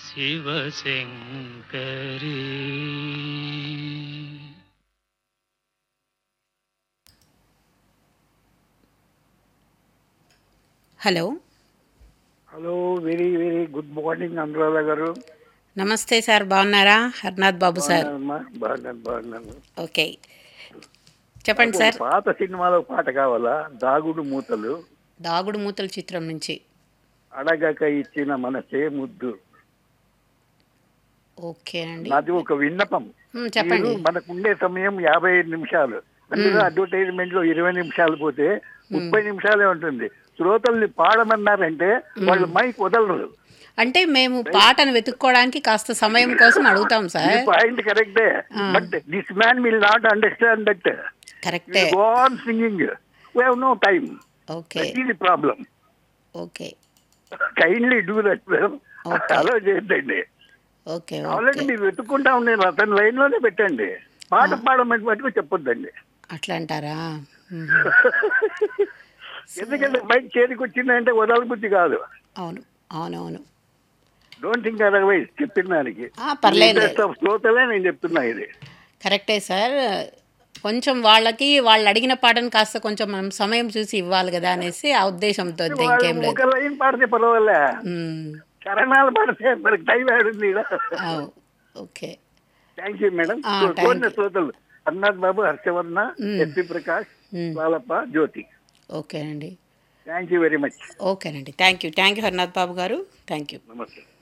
Shivashankari hello hello very very good morning Anuradha గారు నమస్తే sir బాగున్నారా హర్నాథ్ బాబు సార్ బాగున్నానమ్మా? బాగున్నాను బాగున్నాను ఓకే చెప్పండి నాకు సార్ ఒక పాత సినిమాలో పాట కావాలా దాగుడు మూతలు దాగుడు మూతల చిత్రం నుంచి అడగక ఇచ్చిన మనసే ముద్దు ఓకే అండి నాది ఒక విన్నపం మ్, చెప్పండి మీరు మనకు ఉండే సమయం యాభై ఐదు నిమిషాలు అందులో అడ్వర్టైజ్మెంట్ లో ఇరవై నిమిషాలు పోతే ముప్పై నిమిషాలే ఉంటుంది శ్రోతల్ని పాడమన్నారంటే వాళ్ళు మైక్ వదలరు అంటే మేము పాటను వెతుక్కోవడానికి కాస్త సమయం కోసం అడుగుతాం సార్ పాయింట్ కరెక్టే but this man will not understand that కరెక్టే go on singing we have no time okay that is the problem okay kindly do that madam Okay. అలో చేయొద్దండి ఓకే ఆల్రెడీ ఓకే మీరు వెతుక్కుంటా ఉండండి అతని లైన్ లోనే పెట్టండి పాట పాడమని మటుకు చెప్పొద్దండి అట్లా అంటారా మ్, ఎందుకంటే మైక్ చేతికి వచ్చిందంటే వదల బుద్ధి కాదు అవును అవునవును డోంట్ థింక్ అదర్వైజ్ చెప్పిన దానికి ఆ, పర్లేదు. Interest of శ్రోతలే నేను చెప్తున్నా ఇది కరెక్టే సార్ కొంచెం వాళ్ళకి వాళ్ళు అడిగిన పాటను కాస్త కొంచెం మనం సమయం చూసి ఇవ్వాలి కదా అనేసి ఆ ఉద్దేశంతో అంతే, ఇంకేం వాళ్ళు లేదు ఒక లైన్ పాడితే పర్వాలే మ్, చరణాలు పాడితే మనకి టైం ఆడుంది అవు, ఓకే థ్యాంక్ యూ మేడం ఆ, thank కోరిన you. శ్రోతలు అన్నాథ్ బాబు హర్షవర్ణ ఎస్పి ప్రకాష్ మ్. బాలప్ప జ్యోతి ఓకేనండి థ్యాంక్ యూ వెరీ మచ్ ఓకేనండి thank you thank you Harinath Babu గారు థ్యాంక్ యూ నమస్తే